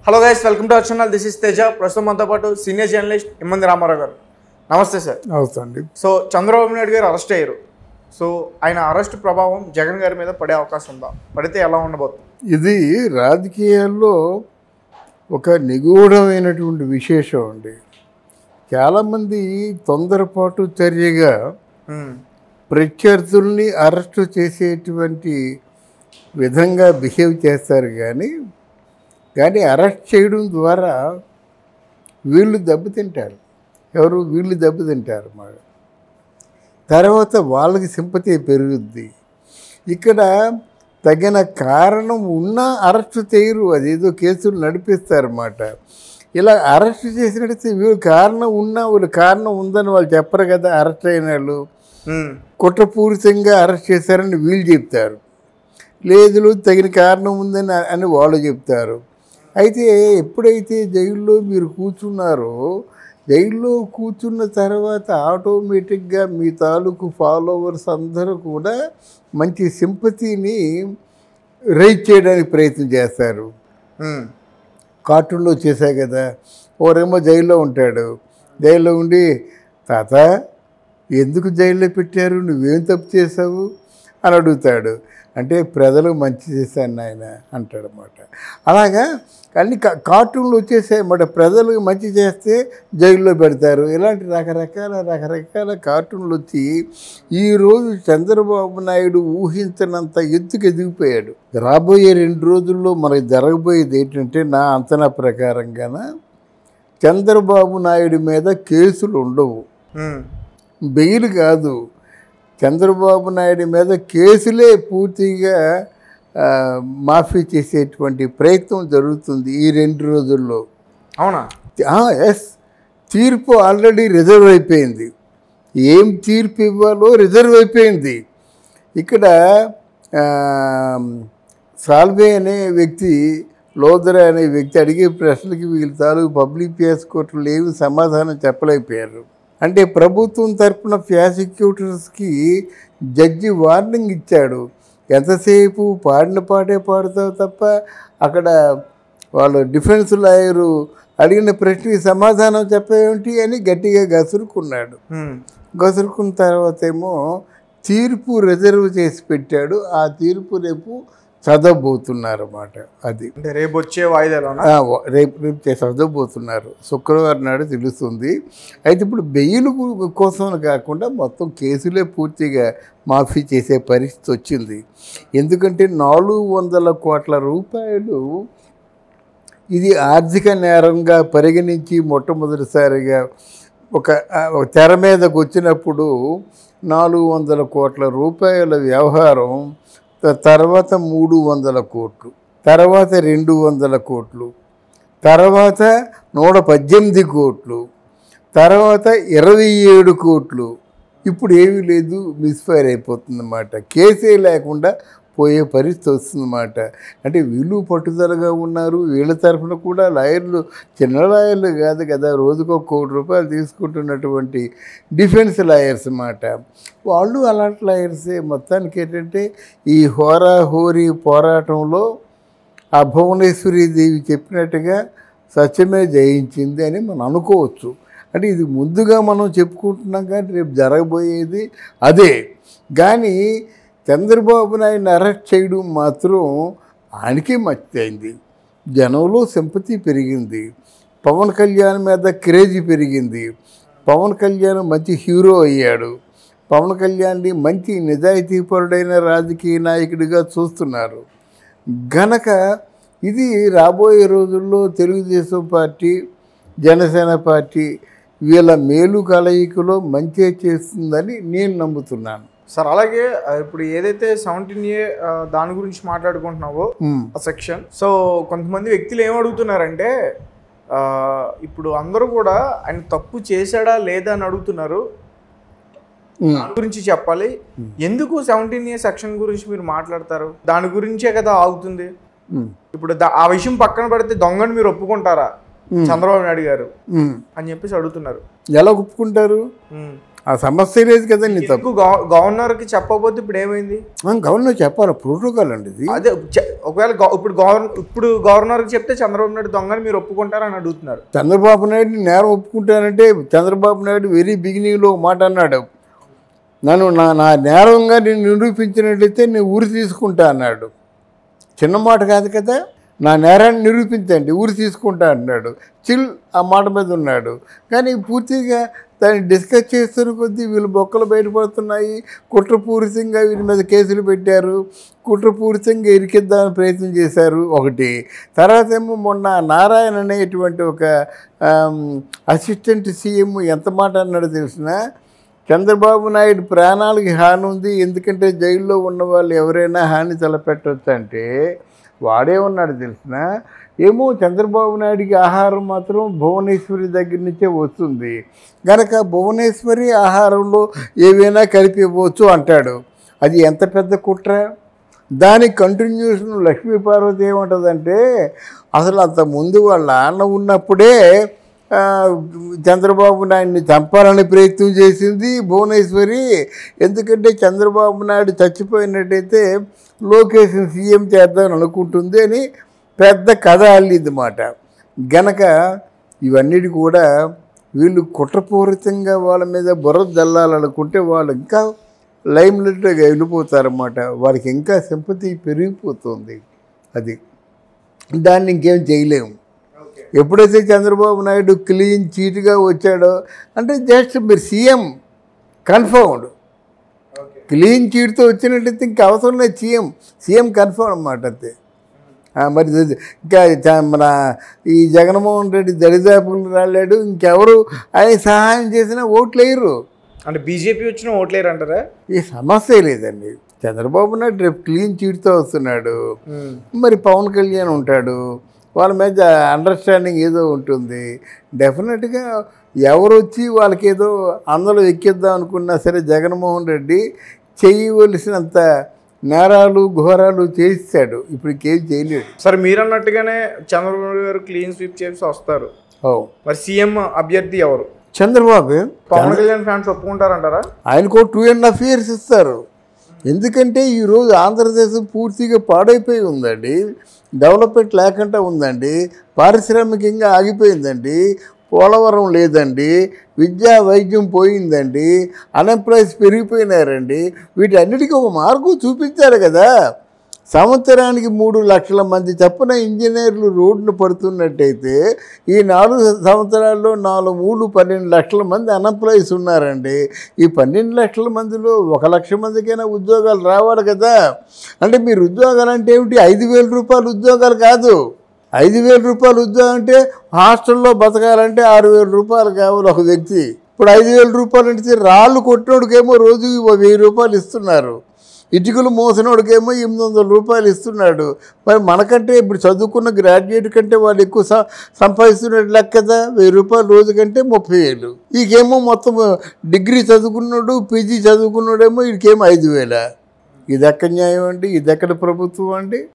Hello guys welcome to our channel this is Teja ప్రస్తుతం మనతో పాటు సీనియర్ జర్నలిస్ట్ ఇమ్మంది రామారావు గారు నమస్తే సార్ అవుతుంది సో చంద్రబాబు నాయుడు గారు అరెస్ట్ అయ్యారు సో ఆయన అరెస్ట్ ప్రభావం జగన్ గారి మీద పడే అవకాశం ఉందా పడితే ఎలా ఉండబోతుంది ఇది రాజకీయాల్లో ఒక నిగూఢమైనటువంటి విశేషం అండి చాలామంది తొందరపాటు చర్యగా ఉమ్, ప్రత్యర్థుల్ని అరెస్టు చేసేటువంటి విధంగా బిహేవ్ చేస్తారు కానీ కానీ అరెస్ట్ చేయడం ద్వారా వీళ్ళు దెబ్బతింటారు ఎవరు వీళ్ళు దెబ్బతింటారు మా తర్వాత వాళ్ళకి సింపతి పెరుగుద్ది ఇక్కడ తగిన కారణం ఉన్నా అరెస్ట్ చేయరు అదేదో కేసులు నడిపిస్తారన్నమాట ఇలా అరెస్ట్ చేసినట్టు వీళ్ళు కారణం ఉన్నా వీళ్ళు కారణం ఉందని వాళ్ళు చెప్పరు కదా అరెస్ట్ అయిన వాళ్ళు ఉమ్, కుట్రపూరితంగా అరెస్ట్ చేశారని వీళ్ళు చెప్తారు లేదు తగిన కారణం ఉందని అని వాళ్ళు చెప్తారు అయితే ఎప్పుడైతే జైల్లో మీరు కూర్చున్నారో జైల్లో కూర్చున్న తర్వాత ఆటోమేటిక్గా మీ తాలూకు ఫాలోవర్స్ అందరూ కూడా మంచి సింపతిని రైజ్ చేయడానికి ప్రయత్నం చేస్తారు ఉమ్, కార్టూన్లో చేశాయి కదా ఓరేమో జైల్లో ఉంటాడు జైల్లో ఉండి తాత ఎందుకు జైల్లో పెట్టారు నువ్వేం తప్పు చేసావు అని అడుగుతాడు అంటే ప్రజలు మంచి చేశాను నాయన అంటాడు అనమాట అలాగా అన్ని కా- కార్టూన్లు వచ్చేసాయి అన్నమాట ప్రజలకు మంచి చేస్తే జైల్లో పెడతారు ఇలాంటి రకరకాల రకరకాల కార్టూన్లు వచ్చి ఈరోజు చంద్రబాబు నాయుడు ఊహించనంత ఎత్తుకు ఎదిగిపోయాడు రాబోయే రెండు రోజుల్లో మనకి జరగబోయేది ఏంటంటే నా అంచనా ప్రకారంగాన చంద్రబాబు నాయుడు మీద కేసులు ఉండవు ఉమ్, బెయిల్ కాదు చంద్రబాబు నాయుడు మీద కేసులే పూర్తిగా ఆ, మాఫీ చేసేటువంటి ప్రయత్నం జరుగుతుంది ఈ రెండు రోజుల్లో అవునా ఎస్ తీర్పు ఆల్రెడీ రిజర్వ్ అయిపోయింది ఏం తీర్పు ఇవ్వాలో రిజర్వ్ అయిపోయింది ఇక్కడ ఆ, సాల్వే అనే వ్యక్తి లోదర అనే వ్యక్తి అడిగే ప్రశ్నలకి వీళ్ళ తాలూకు పబ్లిక్ పిఎస్ కోర్టులు ఏమి సమాధానం చెప్పలేకపోయారు అంటే ప్రభుత్వం తరపున ప్రాసిక్యూటర్స్కి జడ్జి వార్నింగ్ ఇచ్చాడు ఎంతసేపు పాడిన పాటే పాడుతావు తప్ప అక్కడ వాళ్ళు డిఫెన్స్ లాయరు అడిగిన ప్రశ్నకి సమాధానం చెప్పేమిటి అని గట్టిగా గసురుకున్నాడు ఉమ్, గసురుకున్న తర్వాత ఏమో తీర్పు రిజర్వ్ చేసి పెట్టాడు ఆ తీర్పు రేపు చదవబోతున్నారు అన్నమాట అది అంటే రేపు వచ్చే వాయిదాలోనా ఆ, వ- రేపు రేపు చే- చదవబోతున్నారు శుక్రవారం నాడు తెలుస్తుంది అయితే ఇప్పుడు బెయిల్ కు- కోసం కాకుండా మొత్తం కేసులే పూర్తిగా మాఫీ చేసే పరిస్థితి వచ్చింది ఎందుకంటే నాలుగు వందల కోట్ల రూపాయలు ఇది ఆర్థిక నేరంగా పరిగణించి మొట్టమొదటిసారిగా ఒక ఆ, ఒక తెర మీదకు వచ్చినప్పుడు నాలుగు వందల కోట్ల రూపాయల వ్యవహారం త- తర్వాత మూడు వందల కోట్లు తర్వాత రెండు వందల కోట్లు తర్వాత నూట పద్దెనిమిది కోట్లు తర్వాత ఇరవై ఏడు కోట్లు ఇప్పుడు ఏమీ లేదు మిస్ఫైర్ అయిపోతుందన్నమాట కేసే లేకుండా పోయే పరిస్థితి వస్తుందన్నమాట అంటే వీళ్ళు పట్టుదలగా ఉన్నారు వీళ్ళ తరఫున కూడా లాయర్లు చిన్న లాయర్లు కాదు కదా రోజుకు ఒక కోటి రూపాయలు తీసుకుంటున్నటువంటి డిఫెన్స్ లాయర్స్ అన్నమాట వాళ్ళు అలాంటి లాయర్సే మొత్తానికి ఏంటంటే ఈ హోరా హోరీ పోరాటంలో ఆ భువనేశ్వరి దేవి చెప్పినట్టుగా సత్యమే జయించింది అని మనం అనుకోవచ్చు అంటే ఇది ముందుగా మనం చెప్పుకుంటున్నాం కానీ రేపు జరగబోయేది అదే కానీ చంద్రబాబు నాయుడిని అరెస్ట్ చేయడం మాత్రం ఆయనకే మర్చిపోయింది జనంలో సింపతి పెరిగింది పవన్ కళ్యాణ్ మీద క్రేజీ పెరిగింది పవన్ కళ్యాణ్ మంచి హీరో అయ్యాడు పవన్ కళ్యాణ్ని మంచి నిజాయితీపరుడైన రాజకీయ నాయకుడిగా చూస్తున్నారు గనక ఇది రాబోయే రోజుల్లో తెలుగుదేశం పార్టీ జనసేన పార్టీ వీళ్ళ మేలు కలయికలో మంచి చేస్తుందని నేను నమ్ముతున్నాను సార్ అలాగే ఆ, ఇప్పుడు ఏదైతే సెవెంటీన్ ఏ దాని గురించి మాట్లాడుకుంటున్నావో ఉమ్, ఆ సెక్షన్ సో కొంతమంది వ్యక్తులు ఏం అడుగుతున్నారంటే ఆ, ఇప్పుడు అందరూ కూడా ఆయన తప్పు చేశాడా లేదా అని అడుగుతున్నారు ఉమ్. దాని గురించి చెప్పాలి ఎందుకు సెవెంటీన్ ఏ సెక్షన్ గురించి మీరు మాట్లాడతారు దాని గురించే కదా ఆగుతుంది ఉమ్, ఇప్పుడు దా- ఆ విషయం పక్కన పెడితే దొంగని మీరు ఒప్పుకుంటారా చంద్రబాబు నాయుడు గారు ఉమ్. అని చెప్పేసి అడుగుతున్నారు ఎలా ఒప్పుకుంటారు ఉమ్, ఆ సమస్య లేదు కదా నీ తప్పు ఎందుకు గవ- గవర్నర్కి చెప్పకపోతే ఇప్పుడు ఏమైంది మనం గవర్నర్ చెప్పాలి ప్రోటోకాల్ అండి ఇది అదే చె- ఒకవేళ గవ- ఇప్పుడు గవర్నర్ ఇప్పుడు గవర్నర్కి చెప్తే చంద్రబాబు నాయుడు దొంగని మీరు ఒప్పుకుంటారని అడుగుతున్నారు చంద్రబాబు నాయుడు నేరం ఒప్పుకుంటానంటే చంద్రబాబు నాయుడు వెరీ బిగినింగ్లో ఒక మాట అన్నాడు నన్ను నా నా నేరంగా నేను నిరూపించినట్లయితే నేను ఊరి తీసుకుంటా అన్నాడు చిన్న మాట కాదు కదా నా నేరాన్ని నిరూపించండి ఊరి తీసుకుంటా అన్నాడు చిల్ ఆ మాట మీద ఉన్నాడు కానీ పూర్తిగా దాన్ని డిస్కస్ చేస్తున్న కొద్దీ వీళ్ళు బొక్కలు బయటపడుతున్నాయి కుట్రపూరితంగా వీళ్ళ మీద కేసులు పెట్టారు కుట్రపూరితంగా ఇరికిద్దామని ప్రయత్నం చేశారు ఒకటి తర్వాత ఏమో మొన్న నారాయణ అనేటువంటి ఒక ఆమ్, అసిస్టెంట్ సీఎం ఎంత మాట అన్నాడో తెలిసిన చంద్రబాబు నాయుడు ప్రాణాలకి హాని ఉంది ఎందుకంటే జైల్లో ఉన్న వాళ్ళు ఎవరైనా హాని తలపెట్టవచ్చు అంటే వాడే ఉన్నాడు తెలిసిన ఏమో చంద్రబాబు నాయుడికి ఆహారం మాత్రం భువనేశ్వరి దగ్గర నుంచే వస్తుంది గనక భువనేశ్వరి ఆహారంలో ఏవైనా కలిపి ఇవ్వచ్చు అంటాడు అది ఎంత పెద్ద కుట్ర దాని కంటిన్యూషన్ లక్ష్మీ పార్వతి ఏమంటుందంటే అసలు అంత ముందు వాళ్ళ నాన్న ఉన్నప్పుడే ఆ, చంద్రబాబు నాయుడిని చంపాలని ప్రయత్నం చేసింది భువనేశ్వరి ఎందుకంటే చంద్రబాబు నాయుడు చచ్చిపోయినట్టయితే లోకేష్ సీఎం చేద్దామని అనుకుంటుంది అని పెద్ద కథ అల్లింది మాట గనక ఇవన్నిటి కూడా వీళ్ళు కుట్రపూరితంగా వాళ్ళ మీద బుర్ర జల్లాలనుకుంటే వాళ్ళు ఇంకా లైమ్ లైట్గా వెళ్ళిపోతారన్నమాట వాళ్ళకి ఇంకా సింపతి పెరిగిపోతుంది అది దాన్ని ఇంకేం చేయలేము ఎప్పుడైతే చంద్రబాబు నాయుడు క్లీన్ చీట్గా వచ్చాడో అంటే జస్ట్ మీరు సీఎం కన్ఫర్మ్డ్ క్లీన్ చీట్తో వచ్చినట్టయితే ఇంకా అవసరం లేదు సీఎం సీఎం కన్ఫర్మ్ అన్నమాట అంతే ఆ, మరి ఇది- ఇంకా చ- మన ఈ జగన్మోహన్ రెడ్డి దరిదాపులు రాలేడు ఇంకెవరు ఆయన సహాయం చేసినా ఓట్లు వేయరు అంటే బీజేపీ వచ్చిన ఓట్లేరు అంటారా ఈ సమస్య లేదండి చంద్రబాబు నాయుడు రేపు క్లీన్ చీట్తో వస్తున్నాడు మరి పవన్ కళ్యాణ్ ఉంటాడు వాళ్ళ మీద అండర్స్టాండింగ్ ఏదో ఉంటుంది డెఫినెట్గా ఎవరు వచ్చి వాళ్ళకి ఏదో అందులో ఎక్కిద్దాం అనుకున్నా సరే జగన్మోహన్ రెడ్డి చేయవలసినంత నేరాలు ఘోరాలు చేస్తాడు ఇప్పుడు ఇంకేం చేయలేడు సరే మీరు అన్నట్టుగానే చంద్రబాబు నాయుడు గారు క్లీన్ స్వీప్ చేసి వస్తారు ఓ మరి సీఎం అభ్యర్థి ఎవరు చంద్రబాబు పవన్ కళ్యాణ్ ఫ్యాన్స్ ఒప్పుకుంటారంటారా ఆయనకు టూ అండ్ హాఫ్ ఇయర్స్ ఇస్తారు ఎందుకంటే ఈరోజు ఆంధ్రదేశం పూర్తిగా పాడైపోయి ఉందండి డెవలప్మెంట్ లేకుండా ఉందండి పారిశ్రామికంగా ఆగిపోయిందండి పోలవరం లేదండి విద్యా వైద్యం పోయిందండి అన్ఎంప్లాయీస్ పెరిగిపోయినారండి వీటన్నిటికీ ఒక మార్గం చూపించారు కదా సంవత్సరానికి మూడు లక్షల మంది చప్పున ఇంజనీర్లు రోడ్డును పడుతున్నట్టయితే ఈ నాలుగు సంవత్సరాల్లో నాలుగు మూడు పన్నెండు లక్షల మంది అన్ఎంప్లాయీస్ ఉన్నారండి ఈ పన్నెండు లక్షల మందిలో ఒక లక్ష మందికైనా ఉద్యోగాలు రావాలి కదా అంటే మీరు ఉద్యోగాలు అంటే ఏమిటి ఐదు వేల రూపాయలు ఉద్యోగాలు కాదు ఐదు వేల రూపాయలు ఉద్యోగం అంటే హాస్టల్లో బతకాలంటే ఆరు వేల రూపాయలు కావాలి ఒక వ్యక్తి ఇప్పుడు ఐదు వేల రూపాయలు అంటే రాళ్ళు కొట్టినోడికేమో రోజుకి ఓ వెయ్యి రూపాయలు ఇస్తున్నారు ఇటుకలు మోసినోడికేమో ఎనిమిది వందల రూపాయలు ఇస్తున్నాడు మరి మనకంటే ఇప్పుడు చదువుకున్న గ్రాడ్యుయేట్ కంటే వాళ్ళు ఎక్కువ స- సంపాదిస్తున్నట్టు లెక్క కదా వెయ్యి రూపాయలు రోజు కంటే ముప్పై వేలు ఈకేమో మొత్తం డిగ్రీ చదువుకున్నాడు పీజీ చదువుకున్నాడేమో వీడికేమో ఐదు వేల ఇది ఎక్కడ న్యాయం అండి ఇది ఎక్కడ ప్రభుత్వం అండి